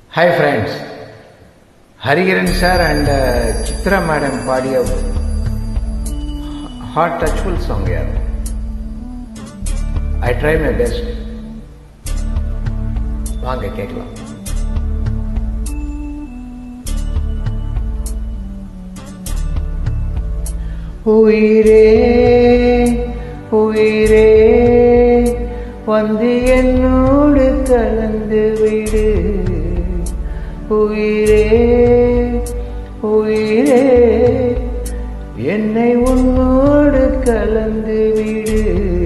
Hi friends, Hariharan sir and uh, Chitra madam பாடிய heart touchful song யார் I try my best வாங்க கேட்கலாம் உயிரே உயிரே வந்து என்னோடு கலந்து விடு உயிரே உயிரே என்னை உன்னோடு கலந்து விடு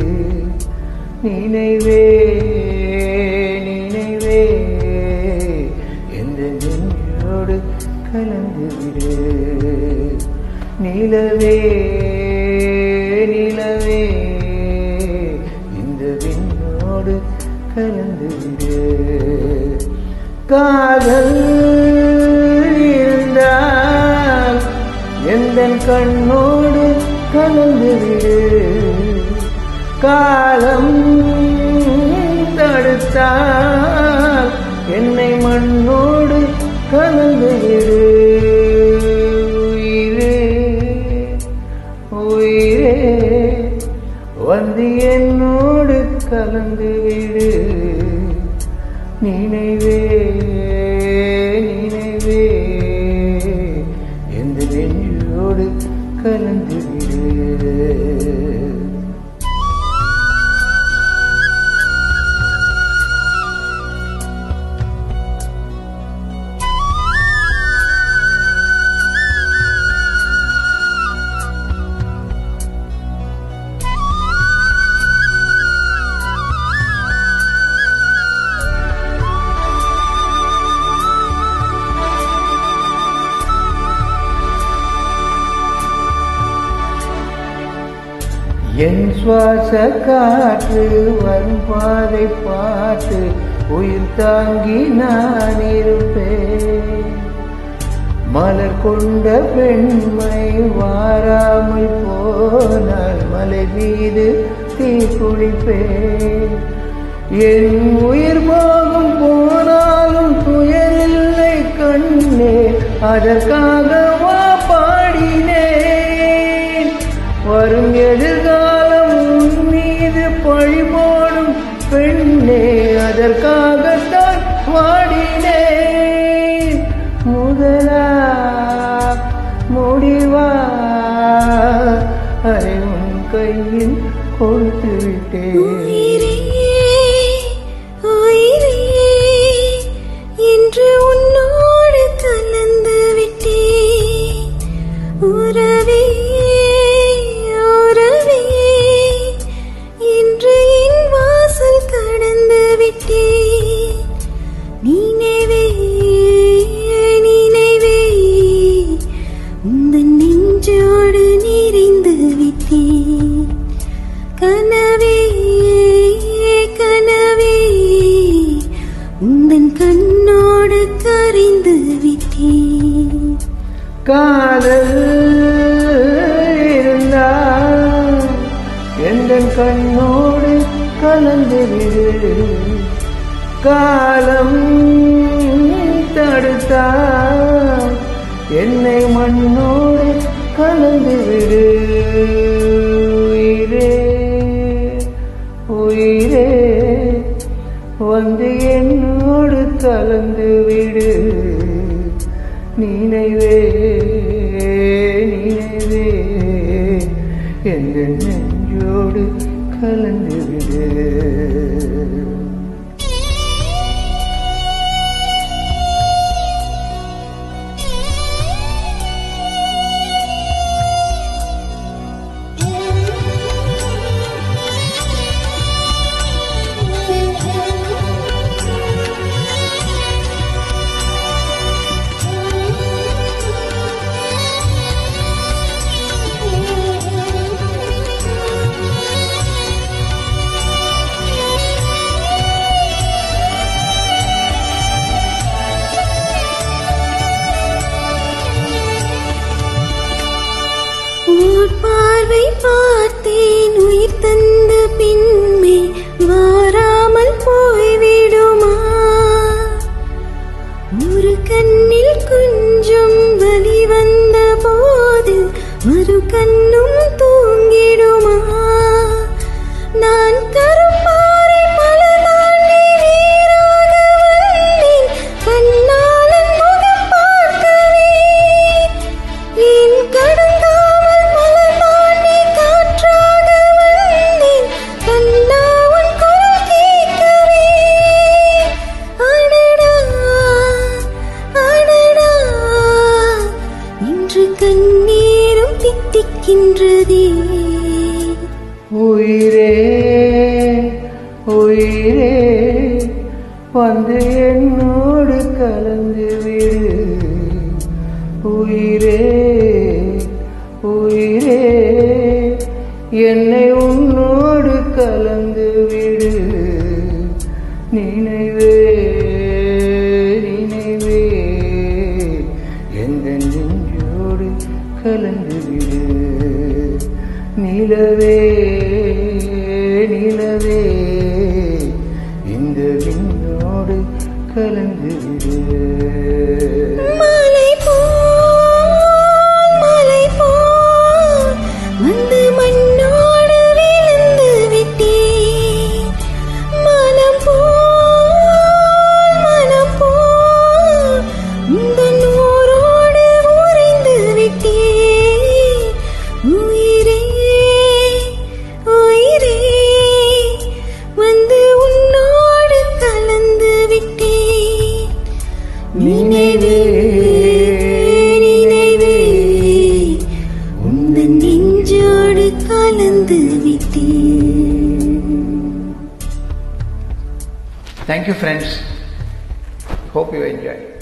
நினைவே நினைவே எந்த நெஞ்சோடு கலந்து விடு நிலவே நிலவே இந்த விண்ணோடு கலந்து விடு காதல் இருந்தால் எந்த கண்ணோடு கலந்து விடு காலம் தடுத்தால் என்னை மண்ணோடு கலந்து விடு உயிரே உயிரே வந்து என்னோடு கலந்து விடு நினைவே நினைவே எந்த நெஞ்சோடு கலந்து விடு என் சுவாச காற்று வரும் பாதை பார்த்து உயிர் தாங்கி நான் இருப்பேன் மலர் கொண்ட பெண்மை வாராமல் போனால் மலை மீது தீ குளிப்பேன் என் உயிர் போகும் போனாலும் துயரில்லை கண்ணே அதற்காக வா பாடினேன் வரும் எதிர்காலம் உன் மீது பழி போடும் பெண்ணே அதற்காகத்தான் வாடினேன் முதலா முடிவா அதை உன் கையில் கொடுத்து விட்டேன் உயிரே உயிரே இன்று உன்னோடு கலந்து விட்டேன் உறவே உறவே இன்று என் வாசல் கடந்து விட்டேன் நினைவே நினைவே உந்தன் நெஞ்சோடு நிறைந்து விட்டேன் கனவே கனவே உந்தன் கண்ணோடு கரைந்து விட்டேன் காதல் இருந்தால் எந்த கண்ணோடு கலந்து விடு காலம் தடுத்தால் என்னை மண்ணோடு கலந்து விடு உயிரே உயிரே வந்து என்னோடு கலந்து விடு நினைவே நினைவே எந்த நெஞ்சோடு கலந்து விடு என்னோடு கலந்து விடு உயிரே உயிரே என்னை உன்னோடு கலந்து விடு நினைவே நினைவே எந்த நெஞ்சோடு கலந்து விடு நிலவே நிலவே இந்த விண்ணோடு கலந்து விடு மலை போல் மலை போல் வந்து மண்ணோடு விழுந்து விட்டேன் மனம் போல் மனம் போல் இந்த நூறோடு உறைந்து விட்டேன் உயிரே உயிரே வந்து உன்னோடு கலந்து விட்டேன் நினைவே நினைவே உந்தன் நெஞ்சோடு கலந்து விட்டேன் Thank you, friends. Hope you enjoy.